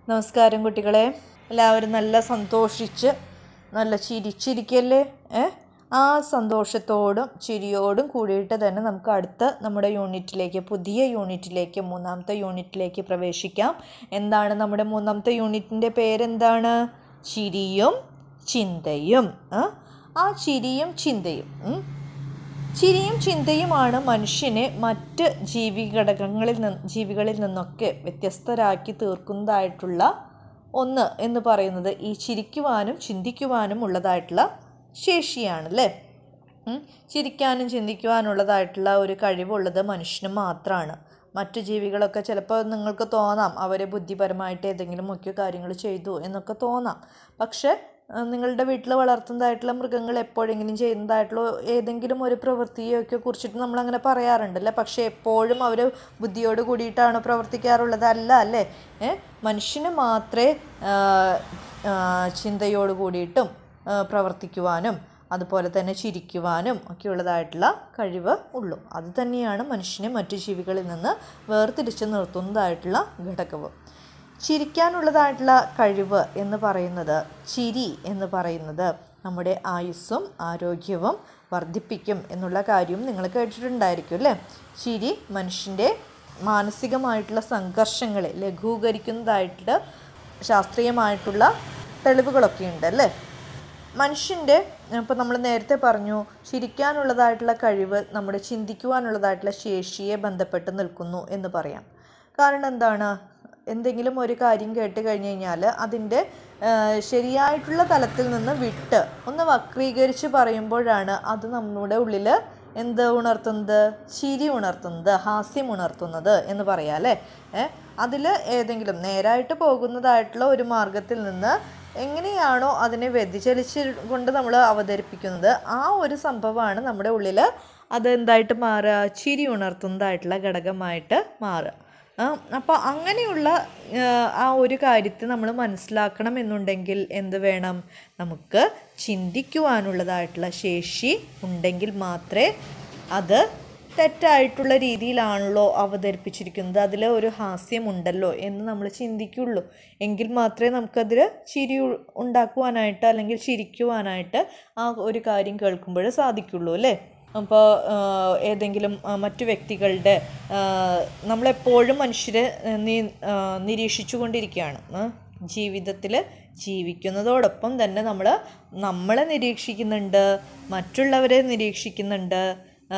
നമസ്കാരം കുട്ടികളെ എല്ലാവരും നല്ല സന്തോഷിച്ച് നല്ല ചിരിച്ചിരിക്കല്ലേ ഏ ആ സന്തോഷത്തോടും ചിരിയോടും കൂടിയിട്ട് തന്നെ നമുക്ക് അടുത്ത നമ്മുടെ യൂണിറ്റിലേക്ക് പുതിയ യൂണിറ്റിലേക്ക് മൂന്നാമത്തെ യൂണിറ്റിലേക്ക് പ്രവേശിക്കാം എന്താണ് നമ്മുടെ മൂന്നാമത്തെ യൂണിറ്റിൻ്റെ പേരെന്താണ് ചിരിയും ചിന്തയും ആ? ആ ചിരിയും ചിന്തയും ഉം. ചിരിയും ചിന്തയുമാണ് മനുഷ്യനെ മറ്റ് ജീവിഘടകങ്ങളിൽ നിന്ന് ജീവികളിൽ നിന്നൊക്കെ വ്യത്യസ്തരാക്കി തീർക്കുന്നതായിട്ടുള്ള ഒന്ന് എന്ന് പറയുന്നത് ഈ ചിരിക്കുവാനും ചിന്തിക്കുവാനും ഉള്ളതായിട്ടുള്ള ശേഷിയാണ് അല്ലേ ഉം. ചിരിക്കാനും ചിന്തിക്കുവാനുള്ളതായിട്ടുള്ള ഒരു കഴിവുള്ളത് മനുഷ്യന് മാത്രമാണ് മറ്റു ജീവികളൊക്കെ ചിലപ്പോൾ നിങ്ങൾക്ക് തോന്നാം അവരെ ബുദ്ധിപരമായിട്ട് ഏതെങ്കിലും മുഖ്യ കാര്യങ്ങൾ ചെയ്തു എന്നൊക്കെ തോന്നാം പക്ഷേ ആ, നിങ്ങളുടെ വീട്ടിൽ വളർത്തുന്നതായിട്ടുള്ള മൃഗങ്ങൾ എപ്പോഴെങ്കിലും ചെയ്യുന്നതായിട്ടുള്ള ഏതെങ്കിലും ഒരു പ്രവൃത്തിയൊക്കെ കുറിച്ചിട്ട് നമ്മളങ്ങനെ പറയാറുണ്ടല്ലേ പക്ഷേ എപ്പോഴും അവർ ബുദ്ധിയോട് കൂടിയിട്ടാണ് പ്രവർത്തിക്കാറുള്ളത് അല്ല അല്ലേ ഏ മനുഷ്യന് മാത്രമേ ആ, ആ, ചിന്തയോട് കൂടിയിട്ടും ആ, പ്രവർത്തിക്കുവാനും അതുപോലെ തന്നെ ചിരിക്കുവാനും ഒക്കെയുള്ളതായിട്ടുള്ള കഴിവ് ഉള്ളൂ അത് തന്നെയാണ് മനുഷ്യനെ മറ്റു ജീവികളിൽ നിന്ന് വേർതിരിച്ച് നിർത്തുന്നതായിട്ടുള്ള ഘടകവും ചിരിക്കാനുള്ളതായിട്ടുള്ള കഴിവ് എന്ന് പറയുന്നത് ചിരി എന്ന് പറയുന്നത് നമ്മുടെ ആയുസ്സും ആരോഗ്യവും വർദ്ധിപ്പിക്കും എന്നുള്ള കാര്യവും നിങ്ങൾ കേട്ടിട്ടുണ്ടായിരിക്കും അല്ലേ ചിരി മനുഷ്യൻ്റെ മാനസികമായിട്ടുള്ള സംഘർഷങ്ങളെ ലഘൂകരിക്കുന്നതായിട്ട് ശാസ്ത്രീയമായിട്ടുള്ള തെളിവുകളൊക്കെ ഉണ്ട് അല്ലേ മനുഷ്യൻ്റെ ഇപ്പോൾ നമ്മൾ നേരത്തെ പറഞ്ഞു ചിരിക്കാനുള്ളതായിട്ടുള്ള കഴിവ് നമ്മുടെ ചിന്തിക്കുവാനുള്ളതായിട്ടുള്ള ശേഷിയെ ബന്ധപ്പെട്ട് നിൽക്കുന്നു എന്ന് പറയാം കാരണം എന്താണ് എന്തെങ്കിലും ഒരു കാര്യം കേട്ട് കഴിഞ്ഞ് കഴിഞ്ഞാൽ അതിൻ്റെ ശരിയായിട്ടുള്ള തലത്തിൽ നിന്ന് വിട്ട് ഒന്ന് വക്രീകരിച്ച് പറയുമ്പോഴാണ് അത് നമ്മുടെ ഉള്ളിൽ എന്ത് ഉണർത്തുന്നത് ചിരി ഉണർത്തുന്നത് ഹാസ്യം ഉണർത്തുന്നത് എന്ന് പറയാം അല്ലേ അതിൽ ഏതെങ്കിലും നേരായിട്ട് പോകുന്നതായിട്ടുള്ള ഒരു മാർഗത്തിൽ നിന്ന് എങ്ങനെയാണോ അതിനെ വ്യതിചലിച്ച് കൊണ്ട് നമ്മൾ അവതരിപ്പിക്കുന്നത് ആ ഒരു സംഭവമാണ് നമ്മുടെ ഉള്ളിൽ അത് എന്തായിട്ട് മാറുക ചിരി ഉണർത്തുന്നതായിട്ടുള്ള ഘടകമായിട്ട് മാറുക അപ്പോൾ അങ്ങനെയുള്ള ആ, ആ ഒരു കാര്യത്തെ നമ്മൾ മനസ്സിലാക്കണം എന്നുണ്ടെങ്കിൽ എന്ത് വേണം നമുക്ക് ചിന്തിക്കുവാനുള്ളതായിട്ടുള്ള ശേഷി ഉണ്ടെങ്കിൽ മാത്രമേ അത് തെറ്റായിട്ടുള്ള രീതിയിലാണല്ലോ അവതരിപ്പിച്ചിരിക്കുന്നത് അതിൽ ഒരു ഹാസ്യമുണ്ടല്ലോ എന്ന് നമ്മൾ ചിന്തിക്കുള്ളൂ എങ്കിൽ മാത്രമേ നമുക്കതിൽ ചിരി ഉ- ഉണ്ടാക്കുവാനായിട്ട് അല്ലെങ്കിൽ ചിരിക്കുവാനായിട്ട് ആ ഒരു കാര്യം കേൾക്കുമ്പോൾ സാധിക്കുള്ളൂ അല്ലേ അപ്പോൾ ഏതെങ്കിലും ആ, മറ്റു വ്യക്തികളുടെ നമ്മളെപ്പോഴും മനുഷ്യരെ ആ, നി ആ, നിരീക്ഷിച്ചു കൊണ്ടിരിക്കുകയാണ് ജീവിതത്തിൽ ജീവിക്കുന്നതോടൊപ്പം തന്നെ നമ്മൾ നമ്മളെ നിരീക്ഷിക്കുന്നുണ്ട് മറ്റുള്ളവരെ നിരീക്ഷിക്കുന്നുണ്ട് ആ,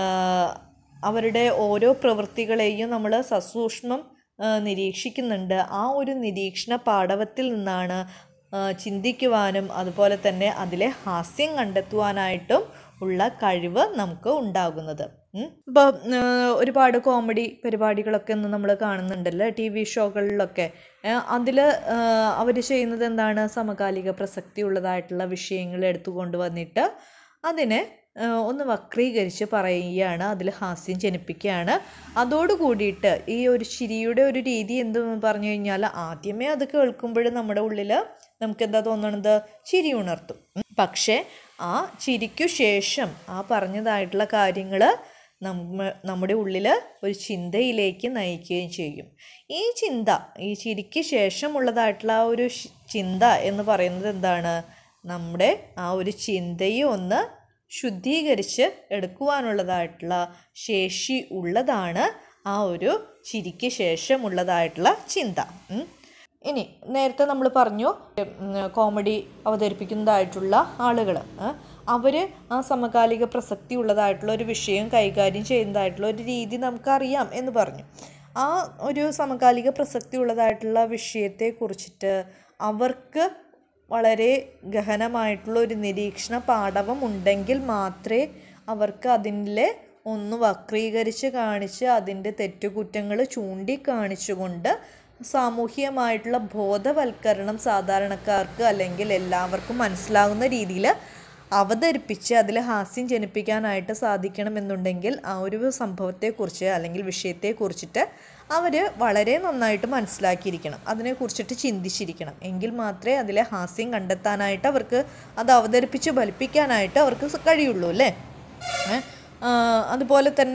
അവരുടെ ഓരോ പ്രവൃത്തികളെയും നമ്മൾ സസൂക്ഷ്മം ആ, നിരീക്ഷിക്കുന്നുണ്ട് ആ ഒരു നിരീക്ഷണ പാടവത്തിൽ നിന്നാണ് ആ, ചിന്തിക്കുവാനും അതുപോലെ തന്നെ അതിലെ ഹാസ്യം കണ്ടെത്തുവാനായിട്ടും ഉള്ള കഴിവ് നമുക്ക് ഉണ്ടാകുന്നത് ഇപ്പോൾ ഒരുപാട് കോമഡി പരിപാടികളൊക്കെ ഇന്ന് നമ്മൾ കാണുന്നുണ്ടല്ലോ ടി വി ഷോകളിലൊക്കെ അതിൽ അവർ ചെയ്യുന്നത് എന്താണ് സമകാലിക പ്രസക്തി ഉള്ളതായിട്ടുള്ള വിഷയങ്ങൾ എടുത്തുകൊണ്ട് വന്നിട്ട് അതിനെ ആ, ഒന്ന് വക്രീകരിച്ച് പറയുകയാണ് അതിൽ ഹാസ്യം ജനിപ്പിക്കുകയാണ് അതോട് കൂടിയിട്ട് ഈ ഒരു ചിരിയുടെ ഒരു രീതി എന്തെന്ന് പറഞ്ഞു കഴിഞ്ഞാൽ ആദ്യമേ അത് കേൾക്കുമ്പോൾ നമ്മുടെ ഉള്ളിൽ നമുക്ക് എന്താ തോന്നണത് ചിരി ഉണർത്തും ഉം. പക്ഷേ ആ ചിരിക്കു ശേഷം ആ പറഞ്ഞതായിട്ടുള്ള കാര്യങ്ങൾ നമ്മ നമ്മുടെ ഉള്ളിൽ ഒരു ചിന്തയിലേക്ക് നയിക്കുകയും ചെയ്യും ഈ ചിന്ത ഈ ചിരിക്ക് ശേഷമുള്ളതായിട്ടുള്ള ആ ഒരു ശ്- ചിന്ത എന്ന് പറയുന്നത് എന്താണ് നമ്മുടെ ആ ഒരു ചിന്തയെ ഒന്ന് ശുദ്ധീകരിച്ച് എടുക്കുവാനുള്ളതായിട്ടുള്ള ശേഷി ഉള്ളതാണ് ആ ഒരു ചിരിക്ക് ശേഷമുള്ളതായിട്ടുള്ള ചിന്ത ഉം. ഇനി നേരത്തെ നമ്മൾ പറഞ്ഞു ഉം, കോമഡി അവതരിപ്പിക്കുന്നതായിട്ടുള്ള ആളുകൾ അവർ ആ സമകാലിക പ്രസക്തി ഉള്ളതായിട്ടുള്ള ഒരു വിഷയം കൈകാര്യം ചെയ്യുന്നതായിട്ടുള്ള ഒരു രീതി നമുക്കറിയാം എന്ന് പറഞ്ഞു ആ ഒരു സമകാലിക പ്രസക്തി ഉള്ളതായിട്ടുള്ള വിഷയത്തെ കുറിച്ചിട്ട് അവർക്ക് വളരെ ഗഹനമായിട്ടുള്ള ഒരു നിരീക്ഷണ പാടവം ഉണ്ടെങ്കിൽ മാത്രമേ അവർക്ക് അതിൻ്റെ ഒന്ന് വക്രീകരിച്ച് കാണിച്ച് അതിൻ്റെ തെറ്റുകുറ്റങ്ങൾ ചൂണ്ടിക്കാണിച്ചുകൊണ്ട് സാമൂഹികമായിട്ടുള്ള ബോധവൽക്കരണം സാധാരണക്കാർക്ക് അല്ലെങ്കിൽ എല്ലാവർക്കും മനസ്സിലാകുന്ന രീതിയിൽ അവതരിപ്പിച്ച് അതിൽ ഹാസ്യം ജനിപ്പിക്കാനായിട്ട് സാധിക്കണമെന്നുണ്ടെങ്കിൽ ആ ഒരു സംഭവത്തെക്കുറിച്ച് അല്ലെങ്കിൽ വിഷയത്തെക്കുറിച്ചിട്ട് അവർ വളരെ നന്നായിട്ട് മനസ്സിലാക്കിയിരിക്കണം അതിനെക്കുറിച്ചിട്ട് ചിന്തിച്ചിരിക്കണം എങ്കിൽ മാത്രമേ അതിലെ ഹാസ്യം കണ്ടെത്താനായിട്ട് അവർക്ക് അത് അവതരിപ്പിച്ച് ഫലിപ്പിക്കാനായിട്ട് അവർക്ക് സ- കഴിയുള്ളൂ അല്ലേ ഏ? ആ, അതുപോലെ തന്നെ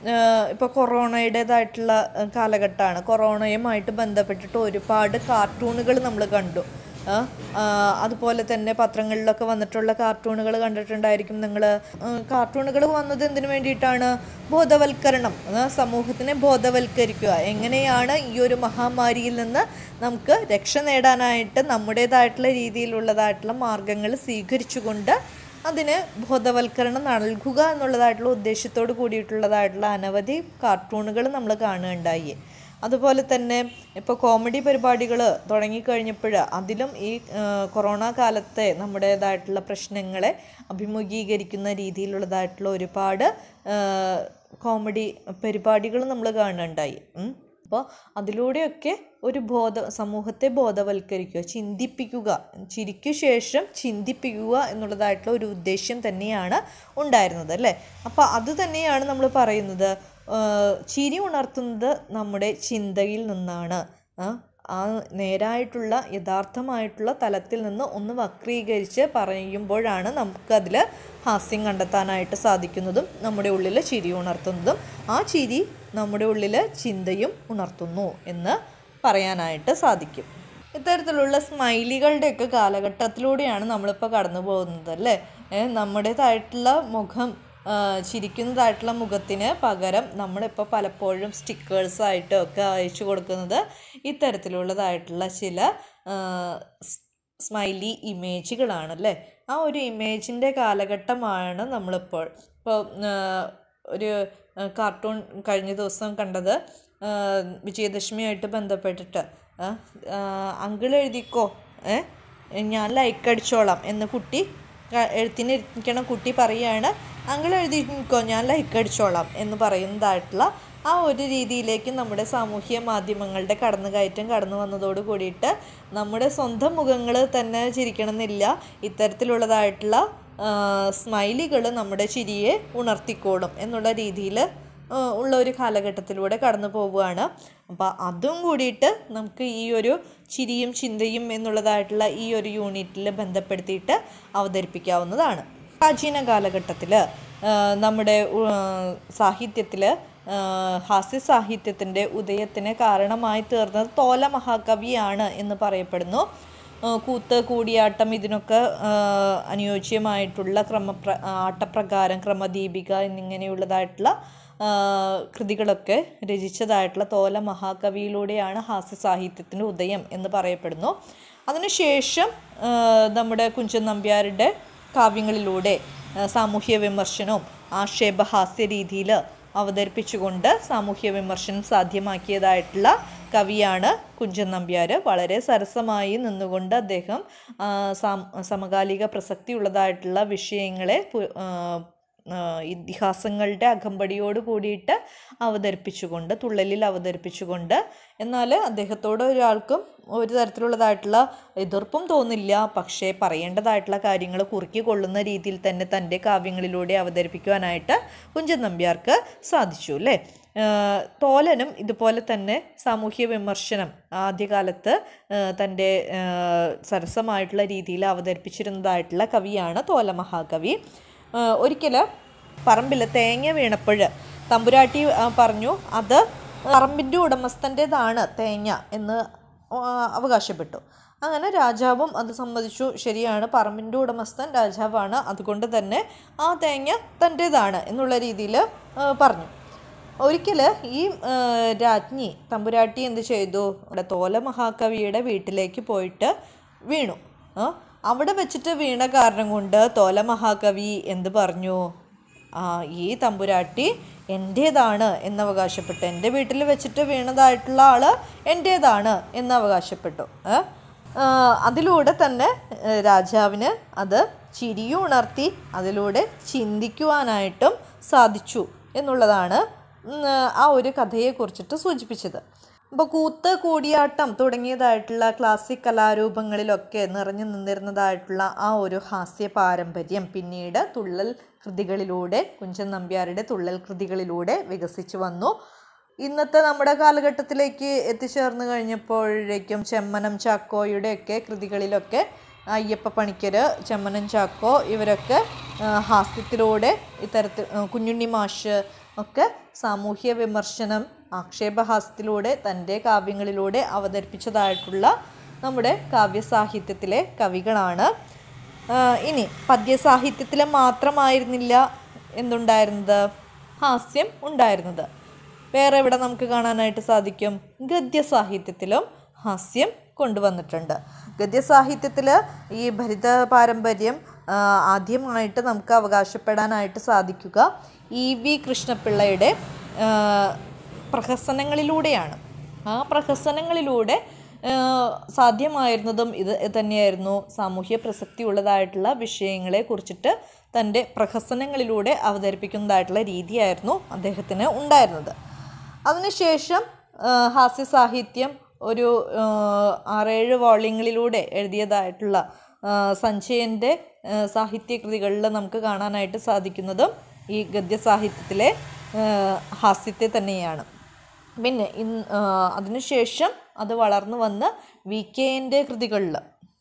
ഇപ്പോൾ കൊറോണയുടേതായിട്ടുള്ള കാലഘട്ടമാണ് കൊറോണയുമായിട്ട് ബന്ധപ്പെട്ടിട്ട് ഒരുപാട് കാർട്ടൂണുകൾ നമ്മൾ കണ്ടു ആ, ആ, അതുപോലെ തന്നെ പത്രങ്ങളിലൊക്കെ വന്നിട്ടുള്ള കാർട്ടൂണുകൾ കണ്ടിട്ടുണ്ടായിരിക്കും നിങ്ങൾ കാർട്ടൂണുകൾ വന്നത് എന്തിനു വേണ്ടിയിട്ടാണ് ബോധവൽക്കരണം ആ, സമൂഹത്തിനെ ബോധവൽക്കരിക്കുക എങ്ങനെയാണ് ഈ ഒരു മഹാമാരിയിൽ നിന്ന് നമുക്ക് രക്ഷ നേടാനായിട്ട് നമ്മുടേതായിട്ടുള്ള രീതിയിലുള്ളതായിട്ടുള്ള മാർഗങ്ങൾ സ്വീകരിച്ചുകൊണ്ട് അതിന് ബോധവൽക്കരണം നൽകുക എന്നുള്ളതായിട്ടുള്ള ഉദ്ദേശത്തോട് കൂടിയിട്ടുള്ളതായിട്ടുള്ള അനവധി കാർട്ടൂണുകൾ നമ്മൾ കാണുകയുണ്ടായി അതുപോലെ തന്നെ ഇപ്പോൾ കോമഡി പരിപാടികൾ തുടങ്ങിക്കഴിഞ്ഞപ്പോൾ അതിലും ഈ ആ, കൊറോണ കാലത്തെ നമ്മുടേതായിട്ടുള്ള പ്രശ്നങ്ങളെ അഭിമുഖീകരിക്കുന്ന രീതിയിലുള്ളതായിട്ടുള്ള ഒരുപാട് ആ, കോമഡി പരിപാടികൾ നമ്മൾ കാണുന്നുണ്ടായി ഉം. അപ്പോൾ അതിലൂടെയൊക്കെ ഒരു ബോധ സമൂഹത്തെ ബോധവൽക്കരിക്കുക ചിന്തിപ്പിക്കുക ചിരിക്കു ശേഷം ചിന്തിപ്പിക്കുക എന്നുള്ളതായിട്ടുള്ള ഒരു ഉദ്ദേശ്യം തന്നെയാണ് ഉണ്ടായിരുന്നത് അല്ലേ അപ്പോൾ അത് തന്നെയാണ് നമ്മൾ പറയുന്നത് ആ, ചിരി ഉണർത്തുന്നത് നമ്മുടെ ചിന്തയിൽ നിന്നാണ് ആ, ആ നേരായിട്ടുള്ള യഥാർത്ഥമായിട്ടുള്ള തലത്തിൽ നിന്ന് ഒന്ന് വക്രീകരിച്ച് പറയുമ്പോഴാണ് നമുക്കതിൽ ഹാസ്യം കണ്ടെത്താനായിട്ട് സാധിക്കുന്നതും നമ്മുടെ ഉള്ളിൽ ചിരി ഉണർത്തുന്നതും ആ ചിരി നമ്മുടെ ഉള്ളിൽ ചിന്തയും ഉണർത്തുന്നു എന്ന് പറയാനായിട്ട് സാധിക്കും ഇത്തരത്തിലുള്ള സ്മൈലികളുടെയൊക്കെ കാലഘട്ടത്തിലൂടെയാണ് നമ്മളിപ്പോൾ കടന്നു പോകുന്നത് അല്ലേ ഏ, നമ്മുടേതായിട്ടുള്ള മുഖം ആ, ചിരിക്കുന്നതായിട്ടുള്ള മുഖത്തിന് പകരം നമ്മളിപ്പോൾ പലപ്പോഴും സ്റ്റിക്കേഴ്സായിട്ടും ഒക്കെ അയച്ചു കൊടുക്കുന്നത് ഇത്തരത്തിലുള്ളതായിട്ടുള്ള ചില ആ, സ്- സ്മൈലി ഇമേജുകളാണല്ലേ ആ ഒരു ഇമേജിൻ്റെ കാലഘട്ടമാണ് നമ്മളിപ്പോൾ ഇപ്പോൾ ആ, ഒരു ആ, കാർട്ടൂൺ കഴിഞ്ഞ ദിവസം കണ്ടത് ആ, വിജയദശമിയായിട്ട് ബന്ധപ്പെട്ടിട്ട് ആ, ആ, അങ്കിൾ എഴുതിക്കോ ഏ ഞാൻ ലൈക്ക് അടിച്ചോളാം എന്ന് കുട്ടി ക- എഴുത്തിനിരിക്കണ കുട്ടി പറയുകയാണ് അങ്കിൾ എഴുതിക്കോ ഞാൻ ലൈക്ക് അടിച്ചോളാം എന്ന് പറയുന്നതായിട്ടുള്ള ആ ഒരു രീതിയിലേക്ക് നമ്മുടെ സാമൂഹ്യ മാധ്യമങ്ങളുടെ കടന്നുകയറ്റം കടന്നു വന്നതോട് കൂടിയിട്ട് നമ്മുടെ സ്വന്തം മുഖങ്ങൾ തന്നെ ചിരിക്കണമെന്നില്ല ഇത്തരത്തിലുള്ളതായിട്ടുള്ള സ്മൈലികൾ നമ്മുടെ ചിരിയെ ഉണർത്തിക്കോളും എന്നുള്ള രീതിയിൽ ഉള്ള ഒരു കാലഘട്ടത്തിലൂടെ കടന്നു പോവുകയാണ് അപ്പോൾ അതും കൂടിയിട്ട് നമുക്ക് ഈ ഒരു ചിരിയും ചിന്തയും എന്നുള്ളതായിട്ടുള്ള ഈ ഒരു യൂണിറ്റിൽ ബന്ധപ്പെടുത്തിയിട്ട് അവതരിപ്പിക്കാവുന്നതാണ് പ്രാചീന കാലഘട്ടത്തിൽ നമ്മുടെ സാഹിത്യത്തിൽ ഹാസ്യ സാഹിത്യത്തിൻ്റെ ഉദയത്തിന് കാരണമായി തീർന്നത് തോല മഹാകവിയാണ് എന്ന് പറയപ്പെടുന്നു ആ, കൂത്ത് കൂടിയാട്ടം ഇതിനൊക്കെ ആ, അനുയോജ്യമായിട്ടുള്ള ക്രമപ്ര ആട്ടപ്രകാരം ക്രമദീപിക എന്നിങ്ങനെയുള്ളതായിട്ടുള്ള ആ, കൃതികളൊക്കെ രചിച്ചതായിട്ടുള്ള തോല മഹാകവിയിലൂടെയാണ് ഹാസ്യ സാഹിത്യത്തിൻ്റെ ഉദയം എന്ന് പറയപ്പെടുന്നു അതിനുശേഷം ആ, നമ്മുടെ കുഞ്ചൻ നമ്പ്യാരുടെ കാവ്യങ്ങളിലൂടെ ആ, സാമൂഹ്യ വിമർശനവും ആക്ഷേപഹാസ്യ രീതിയിൽ അവതരിപ്പിച്ചുകൊണ്ട് സാമൂഹ്യ വിമർശനം സാധ്യമാക്കിയതായിട്ടുള്ള കവിയാണ് കുഞ്ചൻ നമ്പ്യാർ വളരെ സരസമായി നിന്നുകൊണ്ട് അദ്ദേഹം ആ, സാം- സമകാലിക പ്രസക്തിയുള്ളതായിട്ടുള്ള വിഷയങ്ങളെ പു- ആ, ആ, ഇതിഹാസങ്ങളുടെ അകമ്പടിയോട് കൂടിയിട്ട് അവതരിപ്പിച്ചുകൊണ്ട് തുള്ളലിൽ അവതരിപ്പിച്ചുകൊണ്ട് എന്നാൽ അദ്ദേഹത്തോട് ഒരാൾക്കും ഒരു തരത്തിലുള്ളതായിട്ടുള്ള എതിർപ്പും തോന്നില്ല പക്ഷേ പറയേണ്ടതായിട്ടുള്ള കാര്യങ്ങൾ കുറുക്കി കൊള്ളുന്ന രീതിയിൽ തന്നെ തൻ്റെ കാവ്യങ്ങളിലൂടെ അവതരിപ്പിക്കുവാനായിട്ട് കുഞ്ചൻ നമ്പ്യാർക്ക് സാധിച്ചു അല്ലേ ആ, തോലനും ഇതുപോലെ തന്നെ സാമൂഹ്യ വിമർശനം ആദ്യകാലത്ത് ആ, തൻ്റെ ആ, സരസമായിട്ടുള്ള രീതിയിൽ അവതരിപ്പിച്ചിരുന്നതായിട്ടുള്ള കവിയാണ് തോല മഹാകവി ഒരിക്കൽ പറമ്പിൽ തേങ്ങ വീണപ്പോൾ തമ്പുരാട്ടി ആ, പറഞ്ഞു അത് പറമ്പിൻ്റെ ഉടമസ്ഥൻ്റേതാണ് തേങ്ങ എന്ന് ആ, അവകാശപ്പെട്ടു അങ്ങനെ രാജാവും അത് സമ്മതിച്ചു ശരിയാണ് പറമ്പിൻ്റെ ഉടമസ്ഥൻ രാജാവാണ് അതുകൊണ്ട് തന്നെ ആ തേങ്ങ തൻ്റേതാണ് എന്നുള്ള രീതിയിൽ പറഞ്ഞു ഒരിക്കൽ ഈ ആ, രാജ്ഞി തമ്പുരാട്ടി എന്ത് ചെയ്തു അവിടെ തോല മഹാകവിയുടെ വീട്ടിലേക്ക് പോയിട്ട് വീണു ആ, അവിടെ വെച്ചിട്ട് വീണ കാരണം കൊണ്ട് തോല മഹാകവി എന്ത് പറഞ്ഞു ആ ഈ തമ്പുരാട്ടി എൻ്റേതാണ് എന്ന് അവകാശപ്പെട്ടു എൻ്റെ വീട്ടിൽ വെച്ചിട്ട് വീണതായിട്ടുള്ള ആൾ എൻ്റേതാണ് എന്ന് അവകാശപ്പെട്ടു ഏ? ആ, അതിലൂടെ തന്നെ ഏ, രാജാവിന് അത് ചിരിയും ഉണർത്തി അതിലൂടെ ചിന്തിക്കുവാനായിട്ടും സാധിച്ചു എന്നുള്ളതാണ് ഉം, ആ ഒരു കഥയെക്കുറിച്ചിട്ട് സൂചിപ്പിച്ചത് അപ്പോൾ കൂത്ത് കൂടിയാട്ടം തുടങ്ങിയതായിട്ടുള്ള ക്ലാസിക് കലാരൂപങ്ങളിലൊക്കെ നിറഞ്ഞു നിന്നിരുന്നതായിട്ടുള്ള ആ ഒരു ഹാസ്യ പാരമ്പര്യം പിന്നീട് തുള്ളൽ കൃതികളിലൂടെ കുഞ്ചൻ നമ്പ്യാരുടെ തുള്ളൽ കൃതികളിലൂടെ വികസിച്ചു വന്നു ഇന്നത്തെ നമ്മുടെ കാലഘട്ടത്തിലേക്ക് എത്തിച്ചേർന്ന് കഴിഞ്ഞപ്പോഴേക്കും ചെമ്മനം ചാക്കോയുടെയൊക്കെ കൃതികളിലൊക്കെ അയ്യപ്പ പണിക്കർ ചെമ്മനം ചാക്കോ ഇവരൊക്കെ ആ, ഹാസ്യത്തിലൂടെ ഇത്തരത്തിൽ ആ, കുഞ്ഞുണ്ണി മാഷ് ഒക്കെ സാമൂഹ്യ വിമർശനം ആക്ഷേപഹാസ്യത്തിലൂടെ തൻ്റെ കാവ്യങ്ങളിലൂടെ അവതരിപ്പിച്ചതായിട്ടുള്ള നമ്മുടെ കാവ്യസാഹിത്യത്തിലെ കവികളാണ് ആ, ഇനി പദ്യസാഹിത്യത്തിൽ മാത്രമായിരുന്നില്ല എന്തുണ്ടായിരുന്നത് ഹാസ്യം ഉണ്ടായിരുന്നത് വേറെ എവിടെ നമുക്ക് കാണാനായിട്ട് സാധിക്കും ഗദ്യസാഹിത്യത്തിലും ഹാസ്യം കൊണ്ടുവന്നിട്ടുണ്ട് ഗദ്യസാഹിത്യത്തിൽ ഈ ഭരിത പാരമ്പര്യം ആ, ആദ്യമായിട്ട് നമുക്ക് അവകാശപ്പെടാനായിട്ട് സാധിക്കുക ഇ വി കൃഷ്ണപിള്ളയുടെ ആ, പ്രഹസനങ്ങളിലൂടെയാണ് ആ പ്രഹസനങ്ങളിലൂടെ ആ, സാധ്യമായിരുന്നതും ഇത് തന്നെയായിരുന്നു സാമൂഹ്യ പ്രസക്തിയുള്ളതായിട്ടുള്ള വിഷയങ്ങളെ കുറിച്ചിട്ട് തൻ്റെ പ്രഹസനങ്ങളിലൂടെ അവതരിപ്പിക്കുന്നതായിട്ടുള്ള രീതിയായിരുന്നു അദ്ദേഹത്തിന് ഉണ്ടായിരുന്നത് അതിനുശേഷം ആ, ഹാസ്യ സാഹിത്യം ഒരു ആ, ആറേഴ് വോള്യങ്ങളിലൂടെ എഴുതിയതായിട്ടുള്ള ആ, സഞ്ജയൻ്റെ ആ, സാഹിത്യകൃതികളിൽ നമുക്ക് കാണാനായിട്ട് സാധിക്കുന്നതും ഈ ഗദ്യസാഹിത്യത്തിലെ ആ, ഹാസ്യത്തെ തന്നെയാണ് പിന്നെ ഇൻ ആ, അതിനുശേഷം അത് വളർന്നു വന്ന് വി കെ എൻ്റെ കൃതികളിൽ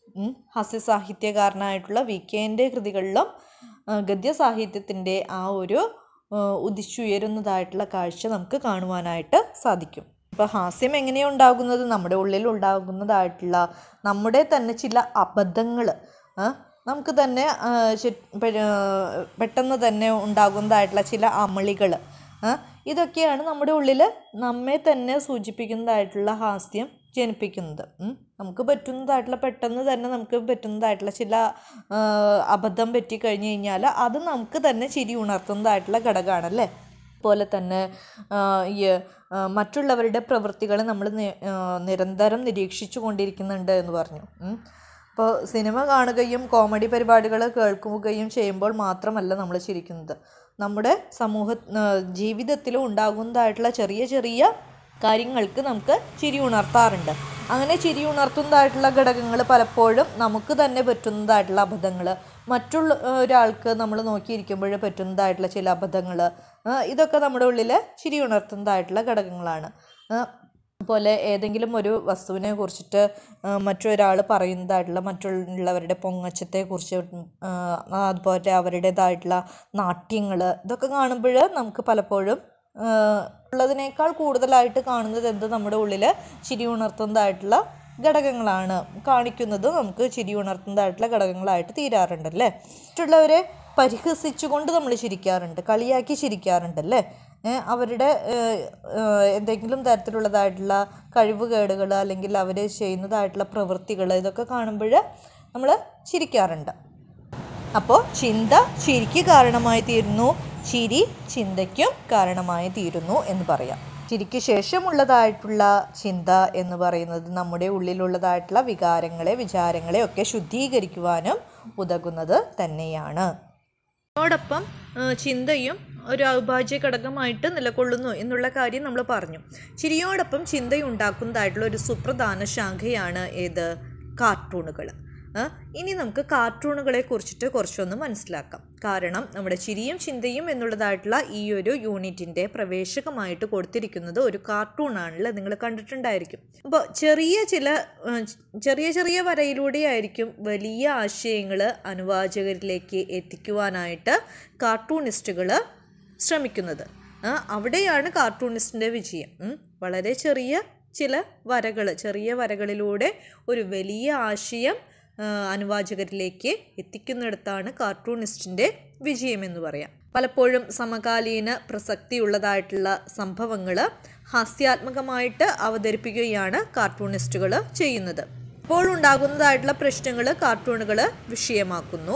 ഹാസ്യ സാഹിത്യകാരനായിട്ടുള്ള വി കെ എൻ്റെ കൃതികളിലും ആ, ഗദ്യസാഹിത്യത്തിൻ്റെ ആ ഒരു ആ, ഉദിച്ചുയരുന്നതായിട്ടുള്ള കാഴ്ച നമുക്ക് കാണുവാനായിട്ട് സാധിക്കും ഇപ്പോൾ ഹാസ്യം എങ്ങനെയാണ് ഉണ്ടാകുന്നത് നമ്മുടെ ഉള്ളിൽ ഉണ്ടാകുന്നതായിട്ടുള്ള നമ്മുടെ തന്നെ ചില അബദ്ധങ്ങൾ നമുക്ക് തന്നെ ആ, ചു- പെ- ആ, പെട്ടെന്ന് തന്നെ ഉണ്ടാകുന്നതായിട്ടുള്ള ചില അമളികൾ ഇതൊക്കെയാണ് നമ്മുടെ ഉള്ളിൽ നമ്മെ തന്നെ സൂചിപ്പിക്കുന്നതായിട്ടുള്ള ഹാസ്യം ജനിപ്പിക്കുന്നത് ഉം. നമുക്ക് പറ്റുന്നതായിട്ടുള്ള പെട്ടെന്ന് തന്നെ നമുക്ക് പറ്റുന്നതായിട്ടുള്ള ചില ആ, അബദ്ധം പറ്റിക്കഴിഞ്ഞ് കഴിഞ്ഞാൽ അത് നമുക്ക് തന്നെ ചിരി ഉണർത്തുന്നതായിട്ടുള്ള ഘടകമാണല്ലേ പോലെ തന്നെ ആ, ഈ ആ, മറ്റുള്ളവരുടെ പ്രവൃത്തികൾ നമ്മൾ നി- ആ, നിരന്തരം നിരീക്ഷിച്ചു കൊണ്ടിരിക്കുന്നുണ്ട് എന്ന് പറഞ്ഞു ഉം. അപ്പോൾ സിനിമ കാണുകയും കോമഡി പരിപാടികൾ കേൾക്കുകയും ചെയ്യുമ്പോൾ മാത്രമല്ല നമ്മൾ ചിരിക്കുന്നത് നമ്മുടെ സമൂഹ ആ, ജീവിതത്തിലും ഉണ്ടാകുന്നതായിട്ടുള്ള ചെറിയ ചെറിയ കാര്യങ്ങൾക്ക് നമുക്ക് ചിരി ഉണർത്താറുണ്ട് അങ്ങനെ ചിരി ഉണർത്തുന്നതായിട്ടുള്ള ഘടകങ്ങൾ പലപ്പോഴും നമുക്ക് തന്നെ പറ്റുന്നതായിട്ടുള്ള അബദ്ധങ്ങൾ മറ്റുള്ള ആ, ഒരാൾക്ക് നമ്മൾ നോക്കിയിരിക്കുമ്പോൾ പറ്റുന്നതായിട്ടുള്ള ചില അബദ്ധങ്ങൾ ഇതൊക്കെ നമ്മുടെ ഉള്ളിൽ ചിരി ഉണർത്തുന്നതായിട്ടുള്ള ഘടകങ്ങളാണ് ആ, പോലെ ഏതെങ്കിലും ഒരു വസ്തുവിനെ കുറിച്ചിട്ട് ആ, മറ്റൊരാൾ പറയുന്നതായിട്ടുള്ള മറ്റുള്ളവരുടെ പൊങ്ങച്ചത്തെക്കുറിച്ച് ആ, അതുപോലെ അവരുടേതായിട്ടുള്ള നാട്യങ്ങൾ ഇതൊക്കെ കാണുമ്പോൾ നമുക്ക് പലപ്പോഴും ആ, ഉള്ളതിനേക്കാൾ കൂടുതലായിട്ട് കാണുന്നത് എന്ത് നമ്മുടെ ഉള്ളിൽ ചിരി ഉണർത്തുന്നതായിട്ടുള്ള ഘടകങ്ങളാണ് കാണിക്കുന്നത് നമുക്ക് ചിരി ഉണർത്തുന്നതായിട്ടുള്ള ഘടകങ്ങളായിട്ട് തീരാറുണ്ടല്ലേ മറ്റുള്ളവരെ പരിഹസിച്ചുകൊണ്ട് നമ്മൾ ചിരിക്കാറുണ്ട് കളിയാക്കി ചിരിക്കാറുണ്ടല്ലേ ഏ, അവരുടെ ഏ, ഏ, എന്തെങ്കിലും തരത്തിലുള്ളതായിട്ടുള്ള കഴിവുകേടുകൾ അല്ലെങ്കിൽ അവർ ചെയ്യുന്നതായിട്ടുള്ള പ്രവൃത്തികൾ ഇതൊക്കെ കാണുമ്പോൾ നമ്മൾ ചിരിക്കാറുണ്ട് അപ്പോൾ ചിന്ത ചിരിക്ക് കാരണമായി തീരുന്നു ചിരി ചിന്തയ്ക്കും കാരണമായി തീരുന്നു എന്ന് പറയാം ചിരിക്ക് ശേഷമുള്ളതായിട്ടുള്ള ചിന്ത എന്ന് പറയുന്നത് നമ്മുടെ ഉള്ളിലുള്ളതായിട്ടുള്ള വികാരങ്ങളെ വിചാരങ്ങളെ ഒക്കെ ശുദ്ധീകരിക്കുവാനും ഉതകുന്നത് തന്നെയാണ് അതോടൊപ്പം ആ, ചിന്തയും ഒരു അവിഭാജ്യ ഘടകമായിട്ട് നിലകൊള്ളുന്നു എന്നുള്ള കാര്യം നമ്മൾ പറഞ്ഞു ചിരിയോടൊപ്പം ചിന്തയുണ്ടാക്കുന്നതായിട്ടുള്ള ഒരു സുപ്രധാന ശാഖയാണ് ഏത് കാർട്ടൂണുകൾ ആ, ഇനി നമുക്ക് കാർട്ടൂണുകളെ കുറിച്ചിട്ട് കുറച്ചൊന്ന് മനസ്സിലാക്കാം കാരണം നമ്മുടെ ചിരിയും ചിന്തയും എന്നുള്ളതായിട്ടുള്ള ഈ ഒരു യൂണിറ്റിൻ്റെ പ്രവേശകമായിട്ട് കൊടുത്തിരിക്കുന്നത് ഒരു കാർട്ടൂണാണല്ലോ നിങ്ങൾ കണ്ടിട്ടുണ്ടായിരിക്കും അപ്പോൾ ചെറിയ ചില ആ, ചെറിയ ചെറിയ വരയിലൂടെയായിരിക്കും വലിയ ആശയങ്ങൾ അനുവാചകരിലേക്ക് എത്തിക്കുവാനായിട്ട് കാർട്ടൂണിസ്റ്റുകൾ ശ്രമിക്കുന്നത് ആ, അവിടെയാണ് കാർട്ടൂണിസ്റ്റിൻ്റെ വിജയം ഉം. വളരെ ചെറിയ ചില വരകൾ ചെറിയ വരകളിലൂടെ ഒരു വലിയ ആശയം ആ, അനുവാചകരിലേക്ക് എത്തിക്കുന്നിടത്താണ് കാർട്ടൂണിസ്റ്റിൻ്റെ വിജയം എന്ന് പറയാം പലപ്പോഴും സമകാലീന പ്രസക്തിയുള്ളതായിട്ടുള്ള സംഭവങ്ങൾ ഹാസ്യാത്മകമായിട്ട് അവതരിപ്പിക്കുകയാണ് കാർട്ടൂണിസ്റ്റുകൾ ചെയ്യുന്നത് ഇപ്പോൾ ഉണ്ടാകുന്നതായിട്ടുള്ള പ്രശ്നങ്ങൾ കാർട്ടൂണുകൾ വിഷയമാക്കുന്നു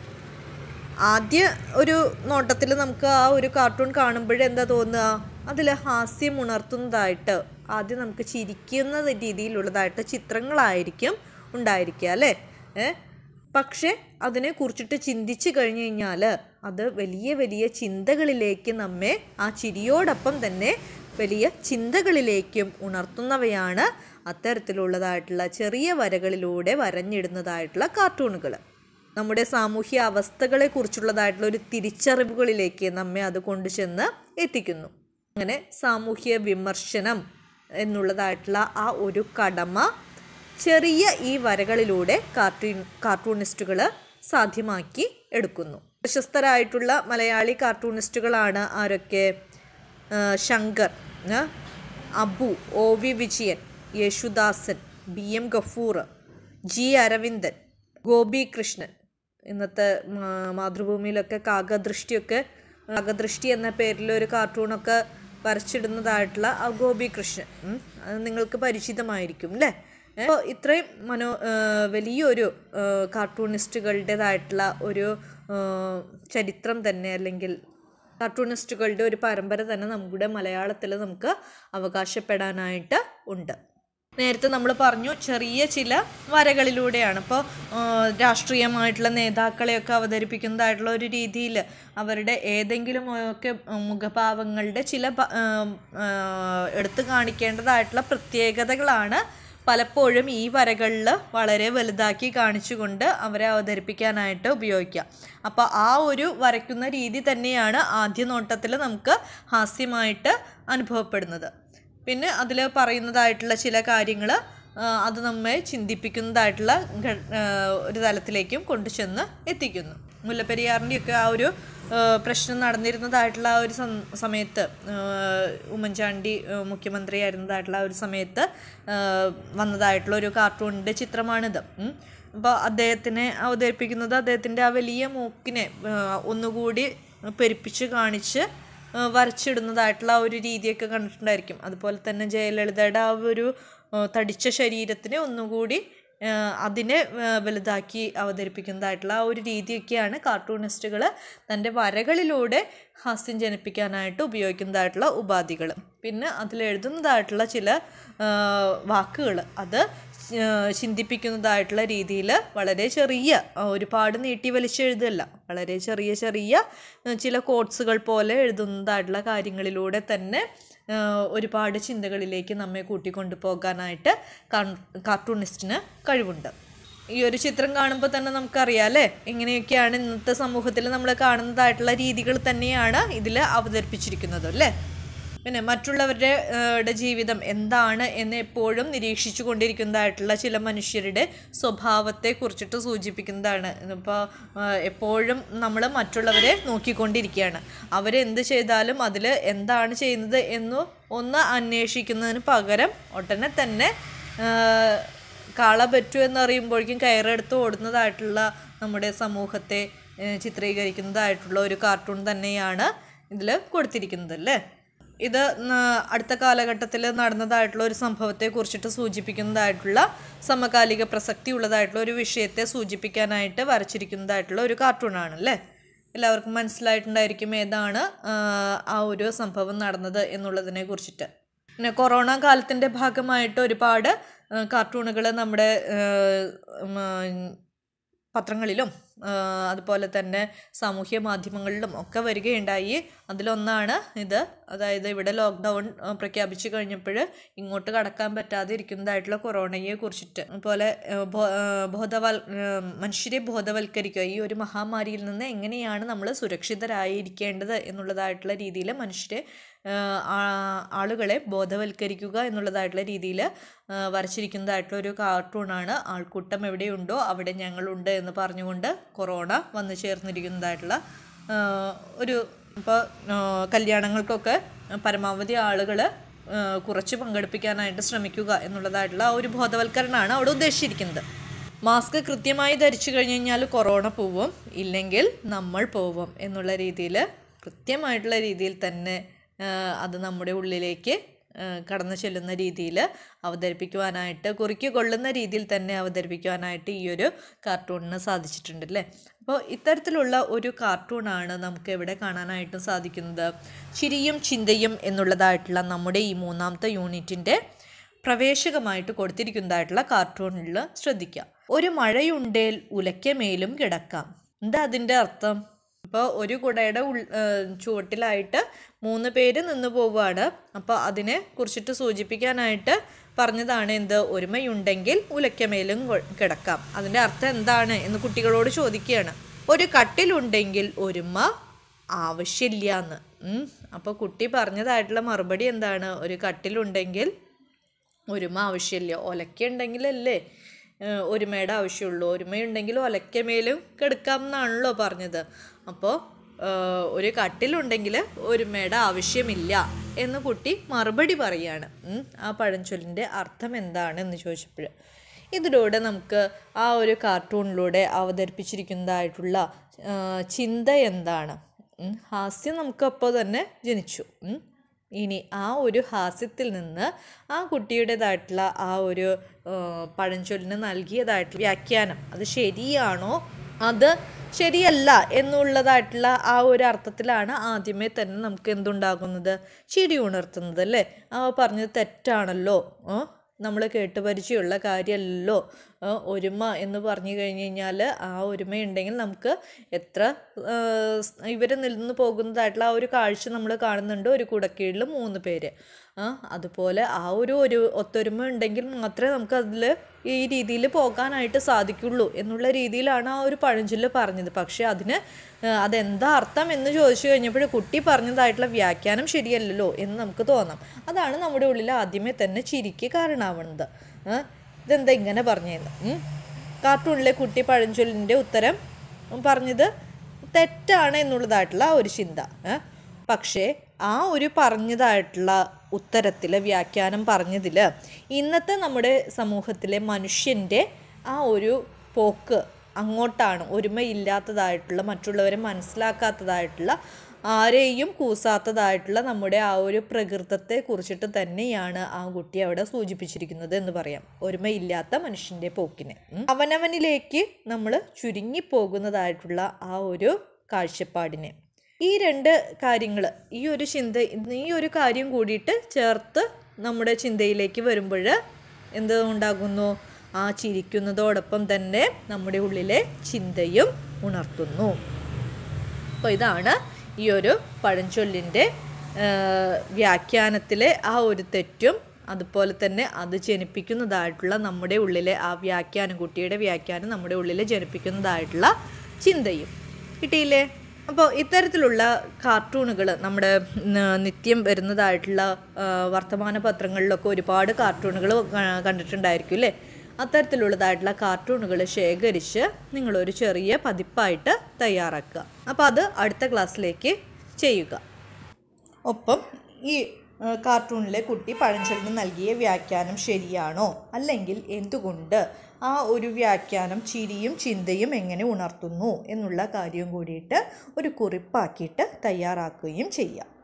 ആദ്യ ഒരു നോട്ടത്തിൽ നമുക്ക് ആ ഒരു കാർട്ടൂൺ കാണുമ്പോഴേ എന്താ തോന്നുക അതിൽ ഹാസ്യം ഉണർത്തുന്നതായിട്ട് ആദ്യം നമുക്ക് ചിരിക്കുന്ന രീതിയിലുള്ളതായിട്ട് ചിത്രങ്ങളായിരിക്കും ഉണ്ടായിരിക്കുക അല്ലേ ഏ പക്ഷേ അതിനെ കുറിച്ചിട്ട് ചിന്തിച്ച് കഴിഞ്ഞ് കഴിഞ്ഞാൽ അത് വലിയ വലിയ ചിന്തകളിലേക്ക് നമ്മെ ആ ചിരിയോടൊപ്പം തന്നെ വലിയ ചിന്തകളിലേക്കും ഉണർത്തുന്നവയാണ് അത്തരത്തിലുള്ളതായിട്ടുള്ള ചെറിയ വരകളിലൂടെ വരഞ്ഞിടുന്നതായിട്ടുള്ള കാർട്ടൂണുകൾ നമ്മുടെ സാമൂഹ്യ അവസ്ഥകളെ കുറിച്ചുള്ളതായിട്ടുള്ള ഒരു തിരിച്ചറിവുകളിലേക്ക് നമ്മെ അത് കൊണ്ടുചെന്ന് എത്തിക്കുന്നു അങ്ങനെ സാമൂഹ്യ വിമർശനം എന്നുള്ളതായിട്ടുള്ള ആ ഒരു കടമ ചെറിയ ഈ വരകളിലൂടെ കാർട്ടൂൺ കാർട്ടൂണിസ്റ്റുകൾ സാധ്യമാക്കി എടുക്കുന്നു പ്രശസ്തരായിട്ടുള്ള മലയാളി കാർട്ടൂണിസ്റ്റുകളാണ് ആരൊക്കെ ആ, ശങ്കർ ആ, Abu O V Vijayan Yesudasan B M Gafoor G Aravindan Gopi Krishnan ഇന്നത്തെ മാ- മാതൃഭൂമിയിലൊക്കെ കാകദൃഷ്ടിയൊക്കെ കാകദൃഷ്ടി എന്ന പേരിൽ ഒരു കാർട്ടൂണൊക്കെ വരച്ചിടുന്നതായിട്ടുള്ള ആ ഗോപി കൃഷ്ണൻ ഉം. അത് നിങ്ങൾക്ക് പരിചിതമായിരിക്കും അല്ലേ അപ്പോൾ ഇത്രയും മനോ ആ, വലിയൊരു ആ, കാർട്ടൂണിസ്റ്റുകളുടേതായിട്ടുള്ള ഒരു ആ, ചരിത്രം തന്നെ അല്ലെങ്കിൽ കാർട്ടൂണിസ്റ്റുകളുടെ ഒരു പരമ്പര തന്നെ നമ്മുടെ മലയാളത്തിൽ നമുക്ക് അവകാശപ്പെടാനായിട്ട് ഉണ്ട് നേരത്തെ നമ്മൾ പറഞ്ഞു ചെറിയ ചില വരകളിലൂടെയാണ് ഇപ്പോൾ രാഷ്ട്രീയമായിട്ടുള്ള നേതാക്കളെയൊക്കെ അവതരിപ്പിക്കുന്നതായിട്ടുള്ള ഒരു രീതിയിൽ അവരുടെ ഏതെങ്കിലും ഒക്കെ മുഖഭാവങ്ങളുടെ ചില ഭ- ആം, ആ, എടുത്തു കാണിക്കേണ്ടതായിട്ടുള്ള പ്രത്യേകതകളാണ് പലപ്പോഴും ഈ വരകളിൽ വളരെ വലുതാക്കി കാണിച്ചുകൊണ്ട് അവരെ അവതരിപ്പിക്കാനായിട്ട് ഉപയോഗിക്കുക അപ്പോൾ ആ ഒരു വരയ്ക്കുന്ന രീതി തന്നെയാണ് ആദ്യ നോട്ടത്തിൽ നമുക്ക് ഹാസ്യമായിട്ട് അനുഭവപ്പെടുന്നത് പിന്നെ അതിൽ പറയുന്നതായിട്ടുള്ള ചില കാര്യങ്ങൾ അത് നമ്മെ ചിന്തിപ്പിക്കുന്നതായിട്ടുള്ള ഘ- ആ, ഒരു തലത്തിലേക്കും കൊണ്ടുചെന്ന് എത്തിക്കുന്നു മുല്ലപ്പെരിയാറിൻ്റെയൊക്കെ ആ ഒരു ആ, പ്രശ്നം നടന്നിരുന്നതായിട്ടുള്ള ആ ഒരു സം- സമയത്ത് ആ, ഉമ്മൻചാണ്ടി ആ, മുഖ്യമന്ത്രിയായിരുന്നതായിട്ടുള്ള ആ ഒരു സമയത്ത് ആ, വന്നതായിട്ടുള്ള ഒരു കാർട്ടൂണിൻ്റെ ചിത്രമാണിത് ഉം. അപ്പോൾ അദ്ദേഹത്തിനെ അവതരിപ്പിക്കുന്നത് അദ്ദേഹത്തിൻ്റെ ആ വലിയ മൂക്കിനെ ആ, ഒന്നുകൂടി പെരുപ്പിച്ച് കാണിച്ച് ആ, വരച്ചിടുന്നതായിട്ടുള്ള ആ ഒരു രീതിയൊക്കെ കണ്ടിട്ടുണ്ടായിരിക്കും അതുപോലെ തന്നെ ജയലളിതയുടെ ആ ഒരു ആ, തടിച്ച ശരീരത്തിനെ ഒന്നുകൂടി ആ, അതിനെ ആ, വലുതാക്കി അവതരിപ്പിക്കുന്നതായിട്ടുള്ള ആ ഒരു രീതിയൊക്കെയാണ് കാർട്ടൂണിസ്റ്റുകൾ തൻ്റെ വരകളിലൂടെ ഹാസ്യം ജനിപ്പിക്കാനായിട്ട് ഉപയോഗിക്കുന്നതായിട്ടുള്ള ഉപാധികൾ പിന്നെ അതിൽ എഴുതുന്നതായിട്ടുള്ള ചില വാക്കുകൾ അത് ആ, ചിന്തിപ്പിക്കുന്നതായിട്ടുള്ള രീതിയിൽ വളരെ ചെറിയ ആ, ഒരുപാട് നീട്ടി വലിച്ചെഴുതല്ല വളരെ ചെറിയ ചെറിയ ആ, ചില കോട്സുകൾ പോലെ എഴുതുന്നതായിട്ടുള്ള കാര്യങ്ങളിലൂടെ തന്നെ ആ, ഒരുപാട് ചിന്തകളിലേക്ക് നമ്മെ കൂട്ടിക്കൊണ്ടു പോകാനായിട്ട് കാൺ- കാർട്ടൂണിസ്റ്റിന് കഴിവുണ്ട് ഈ ഒരു ചിത്രം കാണുമ്പോൾ തന്നെ നമുക്കറിയാം അല്ലേ ഇങ്ങനെയൊക്കെയാണ് ഇന്നത്തെ സമൂഹത്തിൽ നമ്മൾ കാണുന്നതായിട്ടുള്ള രീതികൾ തന്നെയാണ് ഇതിൽ അവതരിപ്പിച്ചിരിക്കുന്നത് അല്ലേ പിന്നെ മറ്റുള്ളവരുടെ ആ, ടെ ജീവിതം എന്താണ് എന്ന് എപ്പോഴും നിരീക്ഷിച്ചു കൊണ്ടിരിക്കുന്നതായിട്ടുള്ള ചില മനുഷ്യരുടെ സ്വഭാവത്തെ കുറിച്ചിട്ട് സൂചിപ്പിക്കുന്നതാണ് ഇപ്പോൾ എപ്പോഴും നമ്മൾ മറ്റുള്ളവരെ നോക്കിക്കൊണ്ടിരിക്കുകയാണ് അവരെന്ത് ചെയ്താലും അതിൽ എന്താണ് ചെയ്യുന്നത് എന്ന് ഒന്ന് അന്വേഷിക്കുന്നതിന് പകരം ഉടനെ തന്നെ ആ, കാള പറ്റൂ എന്നറിയുമ്പോഴേക്കും കയറെടുത്ത് ഓടുന്നതായിട്ടുള്ള നമ്മുടെ സമൂഹത്തെ ഏഹ്, ചിത്രീകരിക്കുന്നതായിട്ടുള്ള ഒരു കാർട്ടൂൺ തന്നെയാണ് ഇതിൽ കൊടുത്തിരിക്കുന്നത് അല്ലേ ഇത് ന- അടുത്ത കാലഘട്ടത്തിൽ നടന്നതായിട്ടുള്ള ഒരു സംഭവത്തെ കുറിച്ചിട്ട് സൂചിപ്പിക്കുന്നതായിട്ടുള്ള സമകാലിക പ്രസക്തി ഉള്ളതായിട്ടുള്ള ഒരു വിഷയത്തെ സൂചിപ്പിക്കാനായിട്ട് വരച്ചിരിക്കുന്നതായിട്ടുള്ള ഒരു കാർട്ടൂണാണ് അല്ലേ എല്ലാവർക്കും മനസ്സിലായിട്ടുണ്ടായിരിക്കും ഏതാണ് ആ, ആ ഒരു സംഭവം നടന്നത് എന്നുള്ളതിനെ കുറിച്ചിട്ട് പിന്നെ കൊറോണ കാലത്തിൻ്റെ ഭാഗമായിട്ട് ഒരുപാട് കാർട്ടൂണുകൾ നമ്മുടെ ആ, ഉം, ആ, പത്രങ്ങളിലും ആ, അതുപോലെ തന്നെ സാമൂഹ്യ മാധ്യമങ്ങളിലും ഒക്കെ വരികയുണ്ടായി അതിലൊന്നാണ് ഇത് അതായത് ഇവിടെ ലോക്ക്ഡൗൺ ആ, പ്രഖ്യാപിച്ചു കഴിഞ്ഞപ്പോൾ ഇങ്ങോട്ട് കടക്കാൻ പറ്റാതെ ഇരിക്കുന്നതായിട്ടുള്ള കൊറോണയെ കുറിച്ചിട്ട് അതുപോലെ ആ, ബോ- ആ, ബോധവൽ ആ, മനുഷ്യരെ ബോധവൽക്കരിക്കുക ഈ ഒരു മഹാമാരിയിൽ നിന്ന് എങ്ങനെയാണ് നമ്മൾ സുരക്ഷിതരായിരിക്കേണ്ടത് എന്നുള്ളതായിട്ടുള്ള രീതിയിൽ മനുഷ്യരെ ആ, ആ- ആളുകളെ ബോധവൽക്കരിക്കുക എന്നുള്ളതായിട്ടുള്ള രീതിയിൽ വരച്ചിരിക്കുന്നതായിട്ടുള്ള ഒരു കാർട്ടൂണാണ് ആൾക്കൂട്ടം എവിടെയുണ്ടോ അവിടെ ഞങ്ങളുണ്ട് എന്ന് പറഞ്ഞുകൊണ്ട് കൊറോണ വന്നു ചേർന്നിരിക്കുന്നതായിട്ടുള്ള ആ, ഒരു ഇപ്പോൾ കല്യാണങ്ങൾക്കൊക്കെ പരമാവധി ആളുകൾ കുറച്ച് പങ്കെടുപ്പിക്കാനായിട്ട് ശ്രമിക്കുക എന്നുള്ളതായിട്ടുള്ള ആ ഒരു ബോധവൽക്കരണമാണ് അവിടെ ഉദ്ദേശിച്ചിരിക്കുന്നത് മാസ്ക് കൃത്യമായി ധരിച്ചു കഴിഞ്ഞ് കഴിഞ്ഞാൽ കൊറോണ പോവും ഇല്ലെങ്കിൽ നമ്മൾ പോവും എന്നുള്ള രീതിയിൽ കൃത്യമായിട്ടുള്ള രീതിയിൽ തന്നെ ആ, അത് നമ്മുടെ ഉള്ളിലേക്ക് ആ, കടന്നു ചെല്ലുന്ന രീതിയിൽ അവതരിപ്പിക്കുവാനായിട്ട് കുറിക്ക് കൊള്ളുന്ന രീതിയിൽ തന്നെ അവതരിപ്പിക്കുവാനായിട്ട് ഈ ഒരു കാർട്ടൂണിന് സാധിച്ചിട്ടുണ്ട് അല്ലേ അപ്പോൾ ഇത്തരത്തിലുള്ള ഒരു കാർട്ടൂണാണ് നമുക്ക് ഇവിടെ കാണാനായിട്ട് സാധിക്കുന്നത് ചിരിയും ചിന്തയും എന്നുള്ളതായിട്ടുള്ള നമ്മുടെ ഈ മൂന്നാമത്തെ യൂണിറ്റിൻ്റെ പ്രവേശകമായിട്ട് കൊടുത്തിരിക്കുന്നതായിട്ടുള്ള കാർട്ടൂണിൽ ശ്രദ്ധിക്കുക ഒരു മഴയുണ്ടേൽ ഉലയ്ക്കമേലും കിടക്കാം എന്താ അതിൻ്റെ അർത്ഥം ഇപ്പോൾ ഒരു കുടയുടെ ഉൾ ഏഹ് ചുവട്ടിലായിട്ട് മൂന്ന് പേര് നിന്ന് പോവുകയാണ് അപ്പോൾ അതിനെ കുറിച്ചിട്ട് സൂചിപ്പിക്കാനായിട്ട് പറഞ്ഞതാണ് എന്ത് ഒരുമയുണ്ടെങ്കിൽ ഉലയ്ക്കമേലും കൊ- കിടക്കാം അതിൻ്റെ അർത്ഥം എന്താണ് എന്ന് കുട്ടികളോട് ചോദിക്കുകയാണ് ഒരു കട്ടിലുണ്ടെങ്കിൽ ഒരുമ ആവശ്യമില്ല എന്ന് അപ്പോൾ കുട്ടി പറഞ്ഞതായിട്ടുള്ള മറുപടി എന്താണ് ഒരു കട്ടിലുണ്ടെങ്കിൽ ഒരുമ ആവശ്യമില്ല ഒലക്ക ഉണ്ടെങ്കിലല്ലേ ഏഹ് ഒരുമയുടെ ആവശ്യമുള്ളൂ ഒരുമയുണ്ടെങ്കിൽ ഒലക്കമേലും കിടക്കാം എന്നാണല്ലോ പറഞ്ഞത് അപ്പോൾ ഏഹ്, ഒരു കട്ടിലുണ്ടെങ്കിൽ ഒരുമയുടെ ആവശ്യമില്ല എന്ന് കുട്ടി മറുപടി പറയാണ് ഉം. ആ പഴഞ്ചൊല്ലിൻ്റെ അർത്ഥം എന്താണെന്ന് ചോദിച്ചപ്പോൾ ഇതിലൂടെ നമുക്ക് ആ ഒരു കാർട്ടൂണിലൂടെ അവതരിപ്പിച്ചിരിക്കുന്നതായിട്ടുള്ള ആ, ചിന്ത എന്താണ് ഉം. ഹാസ്യം നമുക്കപ്പോൾ തന്നെ ജനിച്ചു ഉം. ഇനി ആ ഒരു ഹാസ്യത്തിൽ നിന്ന് ആ കുട്ടിയുടേതായിട്ടുള്ള ആ ഒരു ആ, പഴഞ്ചൊല്ലിന് നൽകിയതായിട്ടുള്ള വ്യാഖ്യാനം അത് ശരിയാണോ അത് ശരിയല്ല എന്നുള്ളതായിട്ടുള്ള ആ ഒരു അർത്ഥത്തിലാണ് ആദ്യമേ തന്നെ നമുക്ക് എന്തുണ്ടാകുന്നത് ചിരി ഉണർത്തുന്നത് അല്ലേ ആ പറഞ്ഞത് തെറ്റാണല്ലോ നമ്മൾ കേട്ട് പരിചയമുള്ള കാര്യമല്ലല്ലോ ആ, ഒരുമ എന്ന് പറഞ്ഞു കഴിഞ്ഞ് കഴിഞ്ഞാൽ ആ ഒരുമയുണ്ടെങ്കിൽ നമുക്ക് എത്ര ഇവർ നിന്ന് പോകുന്നതായിട്ടുള്ള ആ ഒരു കാഴ്ച നമ്മൾ കാണുന്നുണ്ട് ഒരു കുടക്കീഴിൽ മൂന്ന് പേര് ആ അതുപോലെ ആ ഒരു ഒരു ഒത്തൊരുമ ഉണ്ടെങ്കിൽ മാത്രമേ നമുക്ക് അതിൽ ഈ രീതിയിൽ പോകാനായിട്ട് സാധിക്കുള്ളൂ എന്നുള്ള രീതിയിലാണ് ആ ഒരു പഴഞ്ചൊല്ല് പറഞ്ഞത് പക്ഷേ അതിന് ആ, അതെന്താ അർത്ഥം എന്ന് ചോദിച്ചു കഴിഞ്ഞപ്പോൾ കുട്ടി പറഞ്ഞതായിട്ടുള്ള വ്യാഖ്യാനം ശരിയല്ലല്ലോ എന്ന് നമുക്ക് തോന്നാം അതാണ് നമ്മുടെ ഉള്ളിൽ ആദ്യമേ തന്നെ ചിരിക്ക് കാരണമാവുന്നത് ആ, ഇതെന്താ ഇങ്ങനെ പറഞ്ഞതെന്ന് ഉം. കാർട്ടൂണിലെ കുട്ടി പഴഞ്ചൊല്ലിൻ്റെ ഉത്തരം പറഞ്ഞത് തെറ്റാണ് എന്നുള്ളതായിട്ടുള്ള ആ ഒരു ചിന്ത ഏ? പക്ഷേ ആ ഒരു പറഞ്ഞതായിട്ടുള്ള ഉത്തരത്തിൽ വ്യാഖ്യാനം പറഞ്ഞതിൽ ഇന്നത്തെ നമ്മുടെ സമൂഹത്തിലെ മനുഷ്യൻ്റെ ആ ഒരു പോക്ക് അങ്ങോട്ടാണ് ഒരുമയില്ലാത്തതായിട്ടുള്ള മറ്റുള്ളവരെ മനസ്സിലാക്കാത്തതായിട്ടുള്ള ആരെയും കൂസാത്തതായിട്ടുള്ള നമ്മുടെ ആ ഒരു പ്രകൃതത്തെ കുറിച്ചിട്ട് തന്നെയാണ് ആ കുട്ടി അവിടെ സൂചിപ്പിച്ചിരിക്കുന്നത് എന്ന് പറയാം ഒരുമയില്ലാത്ത മനുഷ്യൻ്റെ പോക്കിനെ ഉം. അവനവനിലേക്ക് നമ്മൾ ചുരുങ്ങിപ്പോകുന്നതായിട്ടുള്ള ആ ഒരു കാഴ്ചപ്പാടിനെ ഈ രണ്ട് കാര്യങ്ങൾ ഈ ഒരു ചിന്ത ഈ ഒരു കാര്യം കൂടിയിട്ട് ചേർത്ത് നമ്മുടെ ചിന്തയിലേക്ക് വരുമ്പോൾ എന്ത് ഉണ്ടാകുന്നു ആ ചിരിക്കുന്നതോടൊപ്പം തന്നെ നമ്മുടെ ഉള്ളിലെ ചിന്തയും ഉണർത്തുന്നു അപ്പോൾ ഇതാണ് ഈ ഒരു പഴഞ്ചൊല്ലിൻ്റെ വ്യാഖ്യാനത്തിലെ ആ ഒരു തെറ്റും അതുപോലെ തന്നെ അത് ജനിപ്പിക്കുന്നതായിട്ടുള്ള നമ്മുടെ ഉള്ളിലെ ആ വ്യാഖ്യാനം കുട്ടിയുടെ വ്യാഖ്യാനം നമ്മുടെ ഉള്ളിൽ ജനിപ്പിക്കുന്നതായിട്ടുള്ള ചിന്തയും കിട്ടിയില്ലേ അപ്പോൾ ഇത്തരത്തിലുള്ള കാർട്ടൂണുകൾ നമ്മുടെ ന- നിത്യം വരുന്നതായിട്ടുള്ള ആ, വർത്തമാന പത്രങ്ങളിലൊക്കെ ഒരുപാട് കാർട്ടൂണുകൾ കണ്ടിട്ടുണ്ടായിരിക്കും അല്ലേ അത്തരത്തിലുള്ളതായിട്ടുള്ള കാർട്ടൂണുകൾ ശേഖരിച്ച് നിങ്ങളൊരു ചെറിയ പതിപ്പായിട്ട് തയ്യാറാക്കുക അപ്പോൾ അത് അടുത്ത ക്ലാസ്സിലേക്ക് ചെയ്യുക ഒപ്പം ഈ ആ, കാർട്ടൂണിലെ കുട്ടി പഴഞ്ചൊല്ലിന് നൽകിയ വ്യാഖ്യാനം ശരിയാണോ അല്ലെങ്കിൽ എന്തുകൊണ്ട് ആ ഒരു വ്യാഖ്യാനം ചിരിയും ചിന്തയും എങ്ങനെ ഉണർത്തുന്നു എന്നുള്ള കാര്യവും കൂടിയിട്ട് ഒരു കുറിപ്പാക്കിയിട്ട് തയ്യാറാക്കുകയും ചെയ്യാം